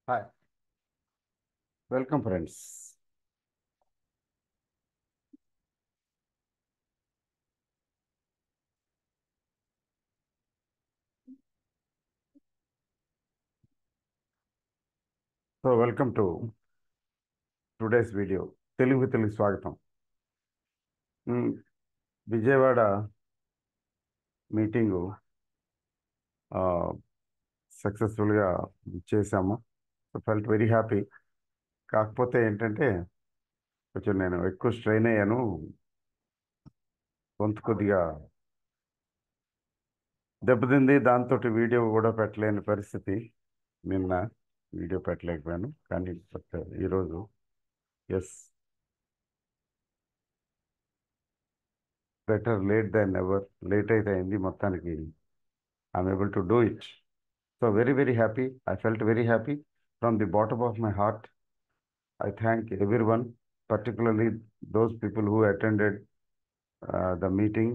Hi, welcome friends. So welcome to today's video Telugu Telugu స్వాగతం మ్, Vijayawada meeting సక్సెస్ఫుల్గా చేశాము ఫెల్ట్ వెరీ హ్యాపీ కాకపోతే ఏంటంటే కొంచెం నేను ఎక్కువ స్ట్రెయిన్ అయ్యాను గొంతు కొద్దిగా దెబ్బతింది దాంతో వీడియో కూడా పెట్టలేని పరిస్థితి నిన్న వీడియో పెట్టలేకపోయాను కానీ బట్ ఈరోజు as better late than ever late అయితే అయింది మొత్తానికి I'm able to do it so very very happy I felt very happy from the bottom of my heart I thank everyone, particularly those people who attended uh, the meeting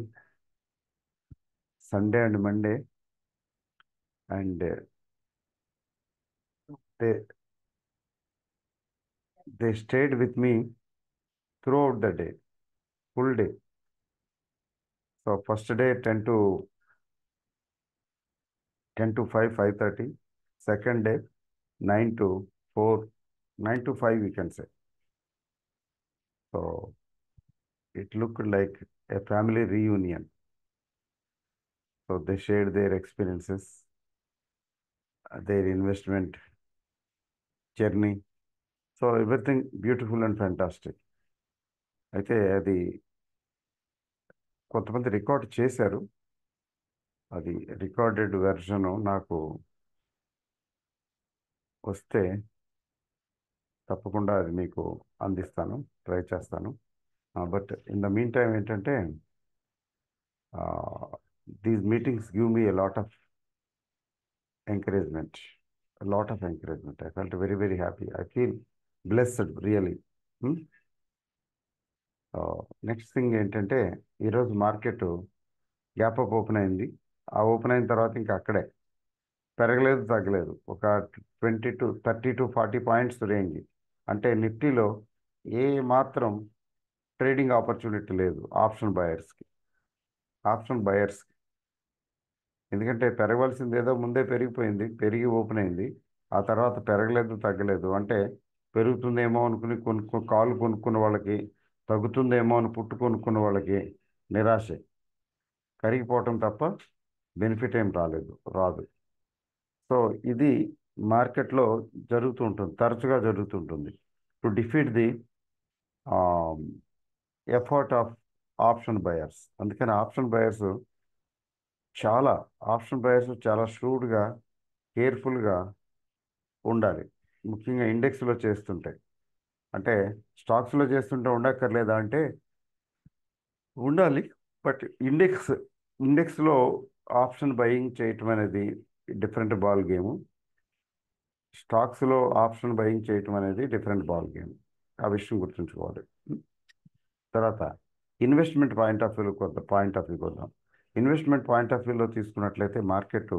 Sunday and Monday, and uh, they they stayed with me throughout the day, full day. So first day 10 to 10 to 5, 5:30. Second day 9 to 4, 9 to 5 we can say. So it looked like a family reunion. So they shared their experiences, uh, their investment journey. So everything beautiful and fantastic. అయితే అది కొంతమంది record చేశారు అది recorded version నాకు వస్తే తప్పకుండా అది మీకు అందిస్తాను ట్రై చేస్తాను but in the meantime ఏంటంటే these meetings give me a lot of encouragement, a lot of encouragement. I felt very, very happy. I feel blessed, really. Hmm? Next thing ఏంటంటే ఈరోజు మార్కెట్ గ్యాప్ అప్ ఓపెన్ అయింది ఆ open అయిన తర్వాత ఇంకా అక్కడే పెరగలేదు తగ్గలేదు ఒక twenty to thirty to forty points range అంటే నిఫ్టీలో ఏ మాత్రం ట్రేడింగ్ ఆపర్చునిటీ లేదు ఆప్షన్ బయర్స్కి ఆప్షన్ బయర్స్కి ఎందుకంటే పెరగవలసింది ఏదో ముందే పెరిగిపోయింది పెరిగి ఓపెన్ అయింది ఆ తర్వాత పెరగలేదు తగ్గలేదు అంటే పెరుగుతుందేమో అనుకుని కొనుక్కో కాలు కొనుక్కున్న వాళ్ళకి తగ్గుతుందేమో అని పుట్టు కొనుక్కున్న వాళ్ళకి నిరాశే కరిగిపోవటం తప్ప బెనిఫిట్ ఏం రాలేదు రాదు సో ఇది మార్కెట్లో జరుగుతూ ఉంటుంది తరచుగా జరుగుతుంటుంది to defeat the effort of option buyers అందుకని ఆప్షన్ బయర్స్ చాలా ఆప్షన్ బయర్స్ చాలా ష్రూడ్గా కేర్ఫుల్గా ఉండాలి ముఖ్యంగా ఇండెక్స్లో చేస్తుంటే అంటే స్టాక్స్లో చేస్తుంటే ఉండక్కర్లేదా అంటే ఉండాలి బట్ ఇండెక్స్ ఇండెక్స్లో ఆప్షన్ బయింగ్ చేయటం అనేది డిఫరెంట్ బాల్ గేము స్టాక్స్లో ఆప్షన్ బయింగ్ చేయటం అనేది డిఫరెంట్ బాల్ గేమ్ ఆ విషయం గుర్తుంచుకోవాలి తర్వాత ఇన్వెస్ట్మెంట్ పాయింట్ ఆఫ్ వ్యూ కొద్దాం పాయింట్ ఆఫ్ వ్యూ కొద్దాం ఇన్వెస్ట్మెంట్ పాయింట్ ఆఫ్ వ్యూలో తీసుకున్నట్లయితే మార్కెట్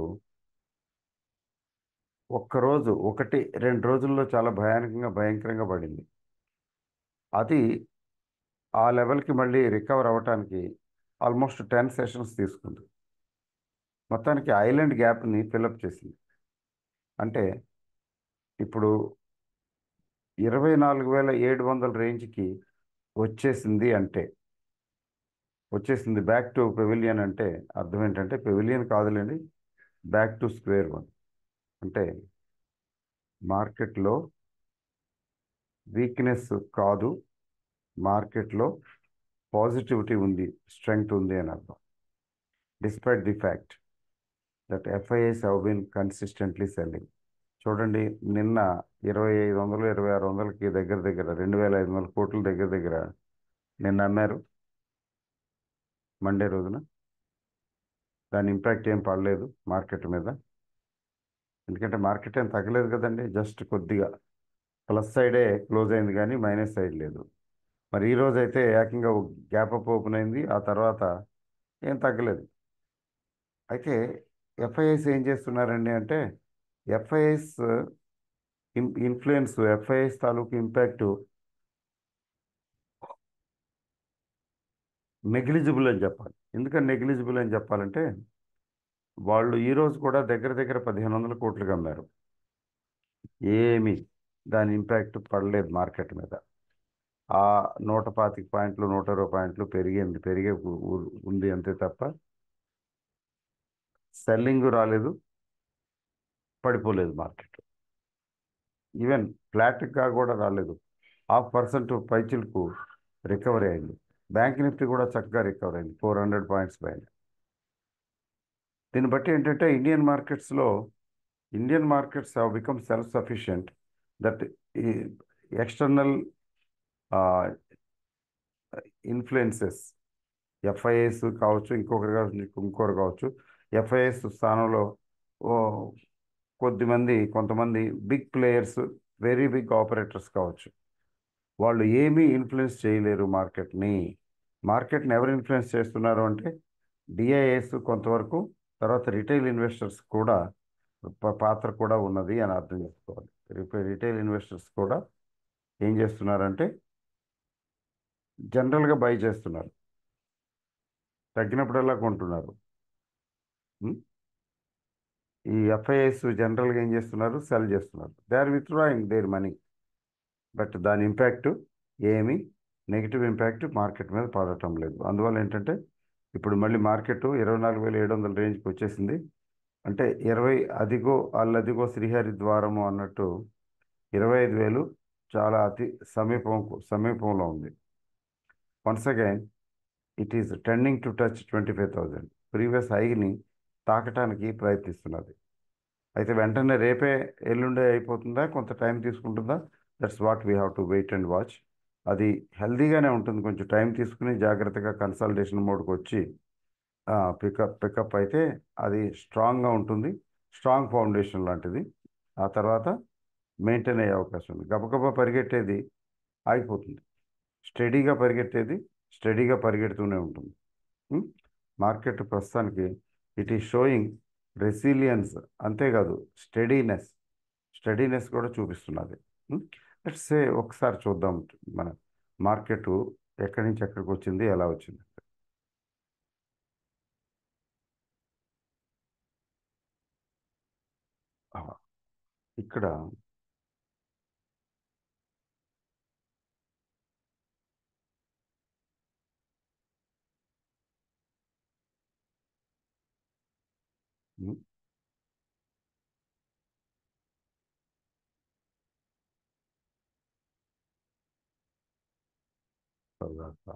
ఒక్కరోజు ఒకటి రెండు రోజుల్లో చాలా భయానకంగా భయంకరంగా పడింది అది ఆ లెవెల్కి మళ్ళీ రికవర్ అవ్వటానికి ఆల్మోస్ట్ టెన్ సెషన్స్ తీసుకుంది మొత్తానికి ఐలాండ్ గ్యాప్ని ఫిలప్ చేసింది అంటే ఇప్పుడు ఇరవై నాలుగు వేల ఏడు వందల రేంజ్కి వచ్చేసింది అంటే వచ్చేసింది బ్యాక్ టు పెవిలియన్ అంటే అర్థం ఏంటంటే పెవిలియన్ కాదులేండి బ్యాక్ టు స్క్వేర్ వన్ అంటే మార్కెట్లో వీక్నెస్ కాదు మార్కెట్లో పాజిటివిటీ ఉంది స్ట్రెంగ్త్ ఉంది అని అర్థం despite the fact that FIs have been consistently selling చూడండి నిన్న ఇరవై ఐదు వందలు ఇరవై ఆరు వందలకి దగ్గర దగ్గర రెండు వేల ఐదు వందల కోట్ల దగ్గర దగ్గర నిన్న అమ్మారు మండే రోజున దాని ఇంపాక్ట్ ఏం పడలేదు మార్కెట్ మీద ఎందుకంటే మార్కెట్ ఏం తగ్గలేదు కదండి జస్ట్ కొద్దిగా ప్లస్ సైడే క్లోజ్ అయింది కానీ మైనస్ సైడ్ లేదు మరి ఈ రోజు అయితే ఏకంగా గ్యాప్ అప్ ఓపెన్ అయింది ఆ తర్వాత ఏం తగ్గలేదు అయితే ఎఫ్ఐఎస్ ఏం చేస్తున్నారండి అంటే ఎఫ్ఐఎస్ ఇన్ ఇన్ఫ్లుయెన్స్ ఎఫ్ఐఎస్ తాలూకు ఇంపాక్టు నెగ్లిజిబుల్ అని చెప్పాలి ఎందుకని నెగ్లిజిబుల్ అని చెప్పాలంటే వాళ్ళు ఈరోజు కూడా దగ్గర దగ్గర పదిహేను వందల కోట్లుగా అమ్మారు ఏమీ దాని ఇంపాక్ట్ పడలేదు మార్కెట్ మీద ఆ నూట పాతిక పాయింట్లు నూట ఇరవై పాయింట్లు పెరిగింది పెరిగే ఉ- ఉ- ఉంది అంతే తప్ప సెల్లింగ్ రాలేదు పడిపోలేదు మార్కెట్ ఈవెన్ ఫ్లాట్గా కూడా రాలేదు హాఫ్ పర్సెంట్ పైచిలకు రికవరీ అయింది బ్యాంక్ నిఫ్టీ కూడా చక్కగా రికవర్ అయింది ఫోర్ హండ్రెడ్ పాయింట్స్ పైన దీన్ని బట్టి ఏంటంటే ఇండియన్ మార్కెట్స్లో Indian markets have become self sufficient that ఈ ఎక్స్టర్నల్ ఇన్ఫ్లుయెన్సెస్ ఎఫ్ఐఎస్ కావచ్చు ఇంకొకరు కావచ్చు ఇంకొకరు కావచ్చు ఎఫ్ఐఎస్ స్థానంలో ఓ కొద్దిమంది కొంతమంది big players very big operators కావచ్చు వాళ్ళు ఏమీ ఇన్ఫ్లుయెన్స్ చేయలేరు మార్కెట్ని మార్కెట్ని ఎవరు ఇన్ఫ్లుయెన్స్ చేస్తున్నారు అంటే డిఐఎస్ కొంతవరకు తర్వాత రిటైల్ ఇన్వెస్టర్స్ కూడా ప- పాత్ర కూడా ఉన్నది అని అర్థం చేసుకోవాలి రిపే- రిటైల్ ఇన్వెస్టర్స్ కూడా ఏం చేస్తున్నారంటే జనరల్గా బై చేస్తున్నారు తగ్గినప్పుడల్లా కొంటున్నారు ఉం? ఈ ఎఫ్ఐఎస్ జనరల్గా ఏం చేస్తున్నారు సెల్ చేస్తున్నారు they are withdrawing their money but దాని ఇంపాక్ట్ ఏమి నెగిటివ్ ఇంపాక్ట్ మార్కెట్ మీద పడటం లేదు అందువల్ల ఏంటంటే ఇప్పుడు మళ్ళీ మార్కెట్ ఇరవై నాలుగు వేల ఏడు వందల రేంజ్కి వచ్చేసింది అంటే ఇరవై అదిగో అల్లదిగో శ్రీహరి ద్వారము అన్నట్టు ఇరవై ఐదు వేలు చాలా అతి సమీపం సమీపంలో ఉంది once again it is tending to touch twenty five thousand previous హైని తాకటానికి ప్రయత్నిస్తున్నది అయితే వెంటనే రేపే ఎల్లుండే అయిపోతుందా కొంత టైం తీసుకుంటుందా that's what we have to wait and watch అది హెల్దీగానే ఉంటుంది కొంచెం టైం తీసుకుని జాగ్రత్తగా కన్సల్టేషన్ మోడ్కి వచ్చి పికప్ పికప్ అయితే అది స్ట్రాంగ్గా ఉంటుంది స్ట్రాంగ్ ఫౌండేషన్ లాంటిది ఆ తర్వాత మెయింటైన్ అయ్యే అవకాశం ఉంది గబగబా పరిగెట్టేది ఆగిపోతుంది స్టడీగా పరిగెట్టేది స్టడీగా పరిగెడుతూనే ఉంటుంది ఉం? మార్కెట్ ప్రస్తుతానికి ఇట్ ఈస్ షోయింగ్ రెసిలియన్స్ అంతేకాదు స్టడీనెస్ స్టడీనెస్ కూడా చూపిస్తున్నది లెట్స్ సే ఒకసారి చూద్దాం మన మార్కెట్ ఎక్కడి నుంచి ఎక్కడికి వచ్చింది ఎలా వచ్చింది ఆ, ఇక్కడ ఉం, తర్వాత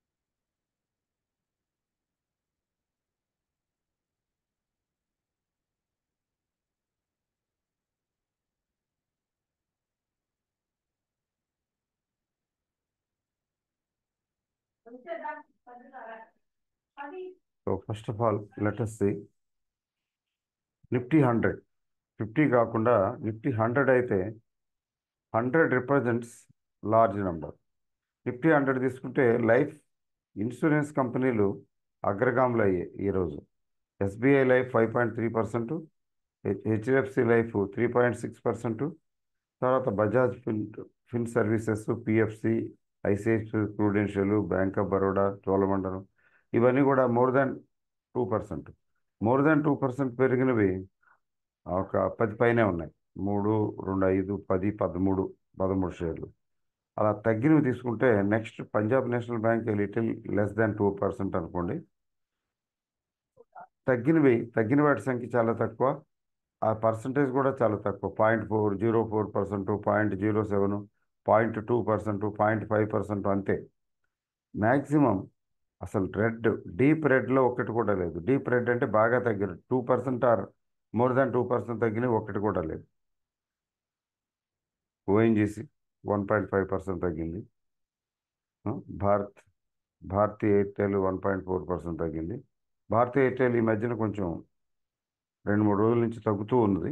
so first of all let us see Nifty hundred fifty కాకుండా నిఫ్టీ హండ్రెడ్ అయితే hundred represents large number Nifty hundred తీసుకుంటే లైఫ్ ఇన్సూరెన్స్ కంపెనీలు అగ్రగాములు అయ్యాయి ఈరోజు SBI Life five point three percent HDFC Life three point six percent తర్వాత Bajaj Fin Fin Services PFC ICICI Prudential Bank of Baroda Cholamandalam ఇవన్నీ కూడా more than two percent more than two percent పెరిగినవి ఒక పది పైనే ఉన్నాయి మూడు రెండు ఐదు పది పదమూడు పదమూడు షేర్లు అలా తగ్గినవి తీసుకుంటే next Punjab National Bank little less than two percent అనుకోండి తగ్గినవి తగ్గిన వాటి సంఖ్య చాలా తక్కువ ఆ పర్సంటేజ్ కూడా చాలా తక్కువ point four zero four percent point zero seven point two percent point five percent అంతే మ్యాక్సిమం అసలు రెడ్ డీప్ రెడ్లో ఒకటి కూడా లేదు డీప్ రెడ్ అంటే బాగా తగ్గిన two percent or more than two percent తగ్గినవి ఒకటి కూడా లేదు ONGC one point five percent తగ్గింది ఆ, Bharat Bharti Airtel one point four percent తగ్గింది భారతీ ఎయిర్టెల్ ఈ మధ్యన కొంచెం రెండు మూడు రోజుల నుంచి తగ్గుతూ ఉన్నది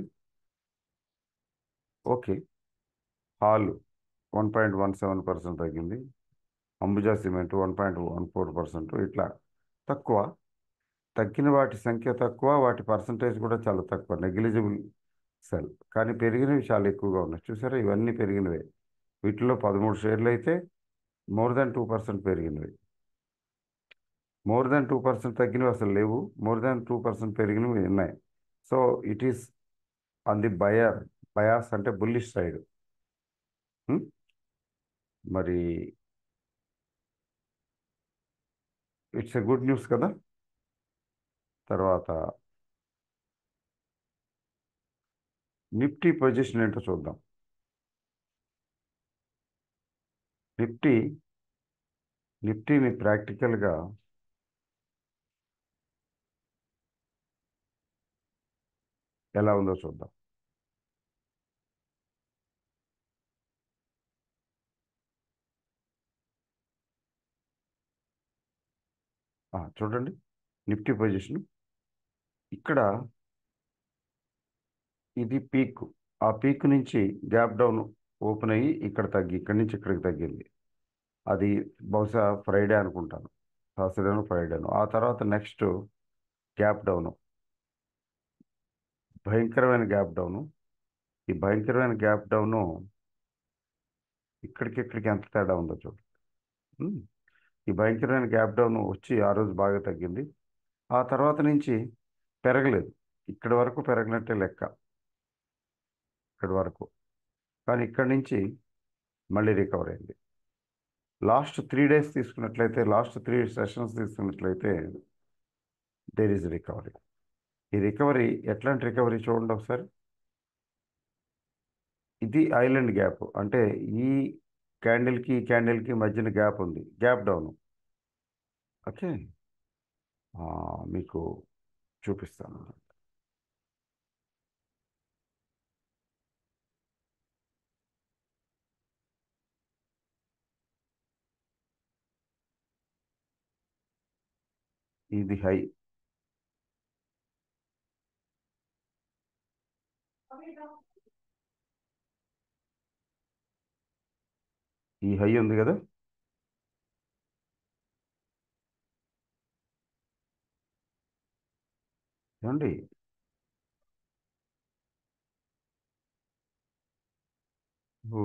okay HAL one point one seven percent తగ్గింది Ambuja Cement one point one four percent ఇట్లా తక్కువ తగ్గిన వాటి సంఖ్య తక్కువ వాటి పర్సంటేజ్ కూడా చాలా తక్కువ నెగ్లిజిబుల్ సెల్ కానీ పెరిగినవి చాలా ఎక్కువగా ఉన్నాయి చూసారా ఇవన్నీ పెరిగినవే వీటిలో పదమూడు షేర్లు అయితే మోర్ దాన్ టూ పర్సెంట్ పెరిగినవి మోర్ దాన్ టూ పర్సెంట్ తగ్గినవి అసలు లేవు మోర్ దాన్ టూ పర్సెంట్ పెరిగినవి ఉన్నాయి so it is on the buyer bias అంటే బుల్లిష్ సైడ్ మరి ఇట్స్ ఎ గుడ్ న్యూస్ కదా తర్వాత నిఫ్టీ పొజిషన్ ఏంటో చూద్దాం నిఫ్టీ నిఫ్టీని ప్రాక్టికల్గా ఎలా ఉందో చూద్దాం ఆ, చూడండి నిఫ్టీ పొజిషన్ ఇక్కడ ఇది పీక్ ఆ పీక్ నుంచి గ్యాప్ డౌన్ ఓపెన్ అయ్యి ఇక్కడ తగ్గి ఇక్కడి నుంచి ఇక్కడికి తగ్గింది అది బహుశా ఫ్రైడే అనుకుంటాను థర్స్డేను ఫ్రైడేను ఆ తర్వాత నెక్స్ట్ గ్యాప్ డౌను భయంకరమైన గ్యాప్ డౌను ఈ భయంకరమైన గ్యాప్ డౌను ఇక్కడికి ఇక్కడికి ఎంత తేడా ఉందో చూడండి ఉమ్. ఈ భయంకరమైన గ్యాప్ డౌన్ వచ్చి ఆ రోజు బాగా తగ్గింది ఆ తర్వాత నుంచి పెరగలేదు ఇక్కడి వరకు పెరగనట్టే లెక్క ఇక్కడి వరకు కానీ ఇక్కడి నుంచి మళ్ళీ రికవర్ అయింది లాస్ట్ త్రీ డేస్ తీసుకున్నట్లయితే లాస్ట్ త్రీ సెషన్స్ తీసుకున్నట్లయితే దేర్ ఈజ్ రికవరీ ఈ రికవరీ ఎట్లాంటి రికవరీ చూడండి ఒకసారి ఇది ఐలాండ్ గ్యాప్ అంటే ఈ క్యాండిల్కి ఈ క్యాండిల్కి మధ్యన గ్యాప్ ఉంది గ్యాప్ డౌన్ ఓకే ఆ, మీకు చూపిస్తాను ఇది హై ఈ హై ఉంది కదా ఏమండి ఓ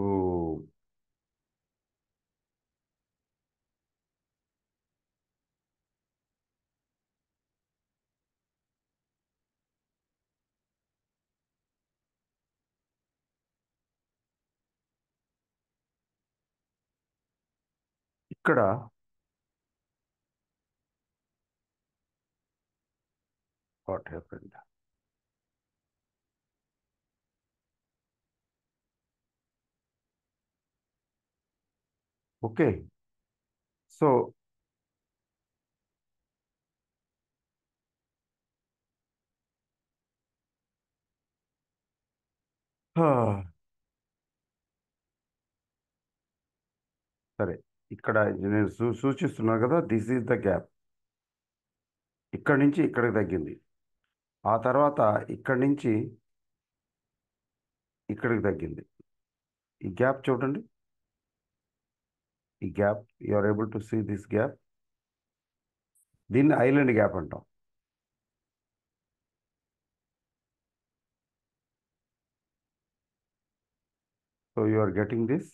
ఇక్కడ వాట్ హ్యాపెండ్ ఓకే సో సరే ఇక్కడ నేను సూ సూచిస్తున్నాను కదా దిస్ ఈజ్ ద గ్యాప్ ఇక్కడి నుంచి ఇక్కడికి తగ్గింది ఆ తర్వాత ఇక్కడి నుంచి ఇక్కడికి తగ్గింది ఈ గ్యాప్ చూడండి ఈ gap you are able to see this gap దీన్ని ఐలాండ్ గ్యాప్ అంటాం so you are getting this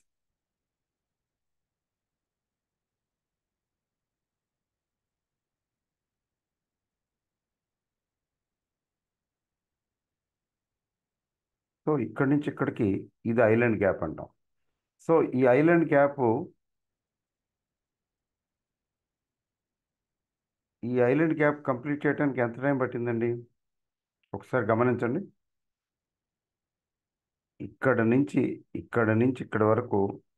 so ఇక్కడి నుంచి ఇక్కడికి ఇది ఐలాండ్ గ్యాప్ అంటాం సో ఈ ఐలాండ్ గ్యాప్ ఈ ఐలాండ్ గ్యాప్ కంప్లీట్ చేయడానికి ఎంత టైం పట్టిందండి ఒకసారి గమనించండి ఇక్కడ నుంచి ఇక్కడ నుంచి ఇక్కడ వరకు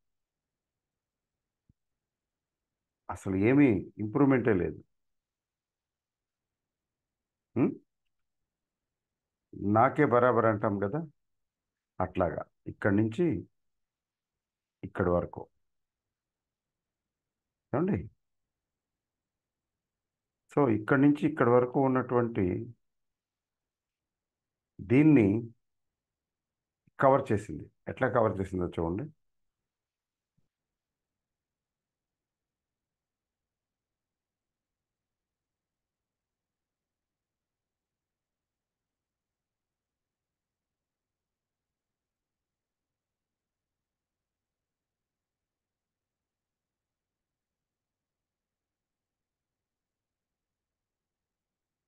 అసలు ఏమీ ఇంప్రూవ్మెంటే లేదు ఉం? నాకే బరాబర్ అంటాం కదా అట్లాగా ఇక్కడి నుంచి ఇక్కడి వరకు ఏమండి సో ఇక్కడి నుంచి ఇక్కడి వరకు ఉన్నటువంటి దీన్ని కవర్ చేసింది ఎట్లా కవర్ చేసిందో చూడండి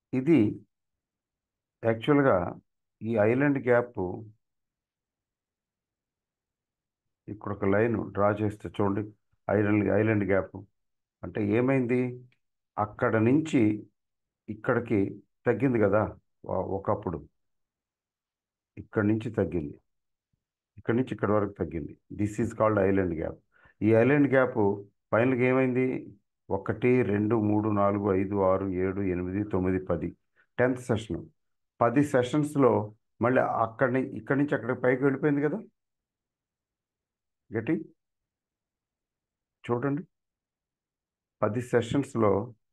ఇది యాక్చువల్గా ఈ ఐలాండ్ గ్యాప్ ఇక్కడ ఒక లైన్ డ్రా చేస్తే చూడండి ఐలాండ్ ఐలాండ్ గ్యాప్ అంటే ఏమైంది అక్కడ నుంచి ఇక్కడికి తగ్గింది కదా ఒ- ఒకప్పుడు ఇక్కడ నుంచి తగ్గింది ఇక్కడ నుంచి ఇక్కడ వరకు తగ్గింది this is called island gap ఈ ఐలాండ్ గ్యాప్ ఫైనల్గా ఏమైంది ఒకటి రెండు మూడు నాలుగు ఐదు ఆరు ఏడు ఎనిమిది తొమ్మిది పది టెన్త్ సెషన్ పది సెషన్స్లో మళ్ళీ అక్కడి ఇక్కడి నుంచి అక్కడికి పైకి వెళ్ళిపోయింది కదా గట్టి చూడండి పది సెషన్స్లో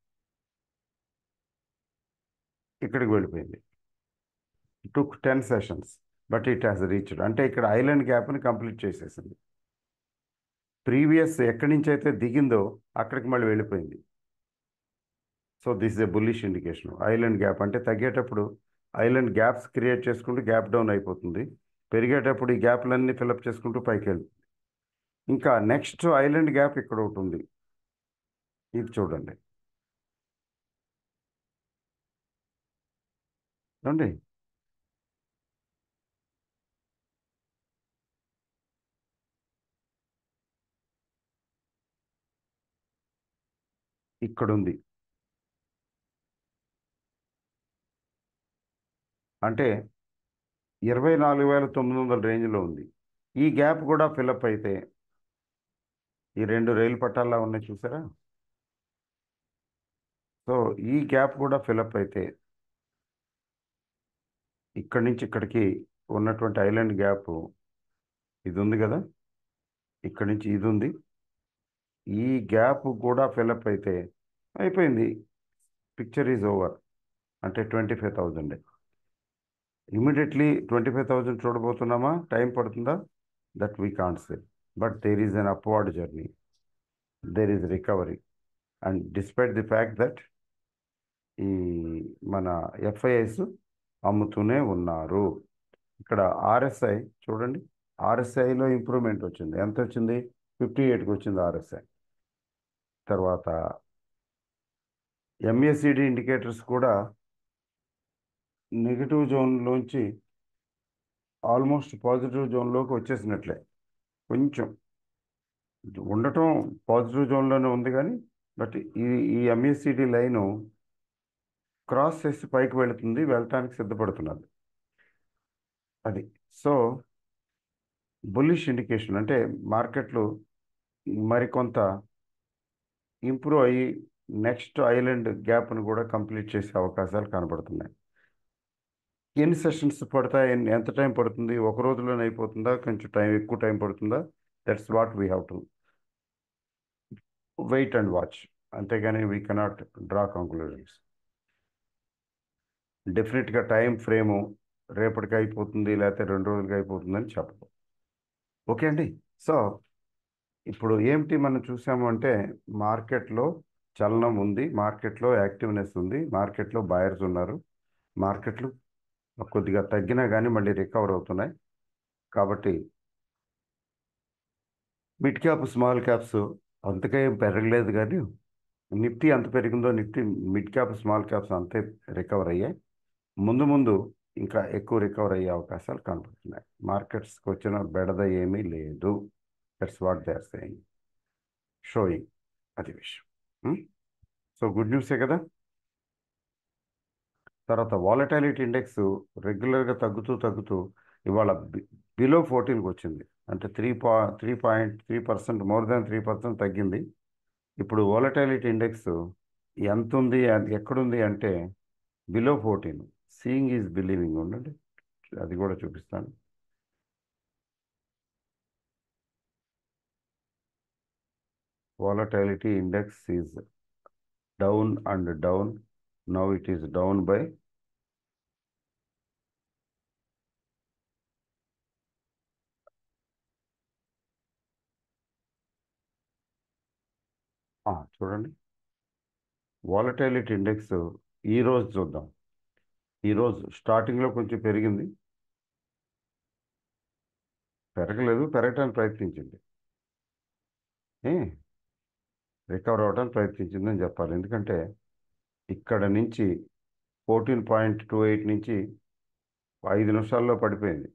ఇక్కడికి వెళ్ళిపోయింది took ten sessions but it has reached అంటే ఇక్కడ ఐలాండ్ గ్యాప్ని కంప్లీట్ చేసేసింది ప్రీవియస్ ఎక్కడి నుంచి అయితే దిగిందో అక్కడికి మళ్ళీ వెళ్ళిపోయింది so this a bullish indication island gap అంటే తగ్గేటప్పుడు ఐలాండ్ గ్యాప్స్ క్రియేట్ చేసుకుంటూ గ్యాప్ డౌన్ అయిపోతుంది పెరిగేటప్పుడు ఈ గ్యాప్లన్నీ ఫిలప్ చేసుకుంటూ పైకి వెళ్తుంది ఇంకా నెక్స్ట్ ఐలాండ్ గ్యాప్ ఇక్కడ ఒకటి ఉంది ఇది చూడండి చూడండి ఇక్కడ ఉంది అంటే ఇరవై నాలుగు వేల తొమ్మిది వందల రేంజ్లో ఉంది ఈ గ్యాప్ కూడా ఫిలప్ అయితే ఈ రెండు రైలు పట్టాల్లో ఉన్నాయి చూసారా సో ఈ గ్యాప్ కూడా ఫిలప్ అయితే ఇక్కడి నుంచి ఇక్కడికి ఉన్నటువంటి ఐలాండ్ గ్యాప్ ఇది ఉంది కదా ఇక్కడి నుంచి ఇది ఉంది ఈ గ్యాప్ కూడా ఫిలప్ అయితే అయిపోయింది పిక్చర్ ఈజ్ ఓవర్ అంటే twenty five thousand immediately twenty five thousand చూడబోతున్నామా టైం పడుతుందా that we can't say but there is an upward journey there is recovery and despite the fact that ఈ మన FIs అమ్ముతూనే ఉన్నారు ఇక్కడ RSI చూడండి ఆర్ఎస్ఐలో improvement వచ్చింది ఎంత వచ్చింది ఫిఫ్టీ ఎయిట్కి వచ్చింది ఆర్ఎస్ఐ తర్వాత ఎంఎస్సిడి ఇండికేటర్స్ కూడా నెగిటివ్ జోన్లోంచి ఆల్మోస్ట్ పాజిటివ్ జోన్లోకి వచ్చేసినట్లే కొంచెం ఉండటం పాజిటివ్ జోన్లోనే ఉంది కానీ బట్ ఈ ఈ ఎంఎస్సిడి లైను క్రాస్ చేసి పైకి వెళుతుంది వెళ్ళటానికి సిద్ధపడుతున్నది అది సో బుల్లిష్ ఇండికేషన్ అంటే మార్కెట్లు మరికొంత ఇంప్రూవ్ అయ్యి నెక్స్ట్ ఐలాండ్ గ్యాప్ను కూడా కంప్లీట్ చేసే అవకాశాలు కనబడుతున్నాయి ఎన్ని సెషన్స్ పడతాయి ఎన్ని- ఎంత టైం పడుతుంది ఒక రోజులోనే అయిపోతుందా కొంచెం టైం ఎక్కువ టైం పడుతుందా that's what we have to wait and watch అంతేగాని వీ కెనాట్ డ్రా కంక్లూజన్స్ డెఫినెట్గా టైం ఫ్రేము రేపటికి అయిపోతుంది లేకపోతే రెండు రోజులకి అయిపోతుందని చెప్పదు ఓకే అండి సో ఇప్పుడు ఏమిటి మనం చూసాము అంటే మార్కెట్లో చలనం ఉంది మార్కెట్లో యాక్టివ్నెస్ ఉంది మార్కెట్లో బయర్స్ ఉన్నారు మార్కెట్లు కొద్దిగా తగ్గినా కానీ మళ్ళీ రికవర్ అవుతున్నాయి కాబట్టి మిడ్ క్యాప్ స్మాల్ క్యాప్స్ అంతగా ఏం పెరగలేదు కానీ నిఫ్టీ ఎంత పెరిగిందో Nifty mid cap small caps అంతే రికవర్ అయ్యాయి ముందు ముందు ఇంకా ఎక్కువ రికవర్ అయ్యే అవకాశాలు కనపడుతున్నాయి మార్కెట్స్కి వచ్చిన బెడద ఏమీ లేదు that's what they are saying showing అది విషయం సో గుడ్ న్యూసే కదా తర్వాత వాలటాలిటీ ఇండెక్స్ రెగ్యులర్గా తగ్గుతూ తగ్గుతూ ఇవాళ బిలో ఫోర్టీన్కి వచ్చింది అంటే త్రీ పా three point three percent more than three percent తగ్గింది ఇప్పుడు వాలటాలిటీ ఇండెక్స్ ఎంత ఉంది అ- ఎక్కడుంది అంటే below fourteen seeing is believing ఉండండి అది కూడా చూపిస్తాను volatility index is down and down now it is down by చూడండి వాలటాలిటీ ఇండెక్స్ ఈ రోజు చూద్దాం ఈరోజు స్టార్టింగ్లో కొంచెం పెరిగింది పెరగలేదు పెరగటానికి ప్రయత్నించింది ఏ రికవర్ అవ్వడానికి ప్రయత్నించిందని చెప్పాలి ఎందుకంటే ఇక్కడ నుంచి ఫోర్టీన్ పాయింట్ టూ ఎయిట్ నుంచి ఐదు నిమిషాల్లో పడిపోయింది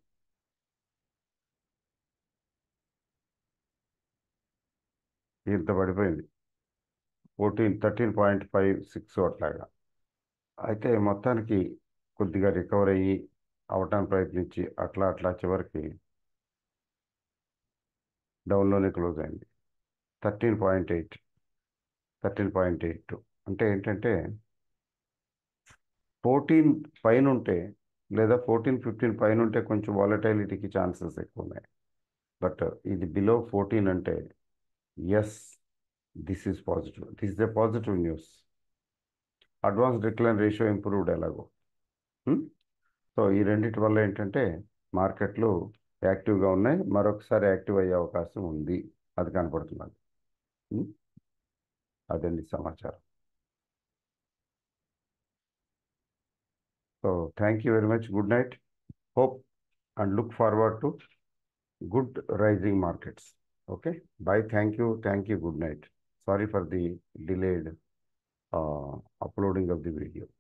ఇంత పడిపోయింది fourteen thirteen point five six అట్లాగా అయితే మొత్తానికి కొద్దిగా రికవర్ అయ్యి అవటానికి ప్రయత్నించి అట్లా అట్లా చివరికి డౌన్లోనే క్లోజ్ అయింది thirteen point eight thirteen point eight two అంటే ఏంటంటే ఫోర్టీన్ పైన ఉంటే లేదా ఫోర్టీన్ ఫిఫ్టీన్ పైన ఉంటే కొంచెం వాలటైలిటీకి ఛాన్సెస్ ఎక్కువ ఉన్నాయి బట్ ఇది బిలో ఫోర్టీన్ అంటే yes this is positive this is a positive news advance decline ratio improved ఎలాగో సో ఈ రెండింటి వల్ల ఏంటంటే మార్కెట్లు యాక్టివ్గా ఉన్నాయి మరొకసారి యాక్టివ్ అయ్యే అవకాశం ఉంది అది కనపడుతున్నది ఉం? అదండి సమాచారం so thank you very much good night hope and look forward to good rising markets okay bye thank you thank you good night sorry for the delayed uh, uploading of the video.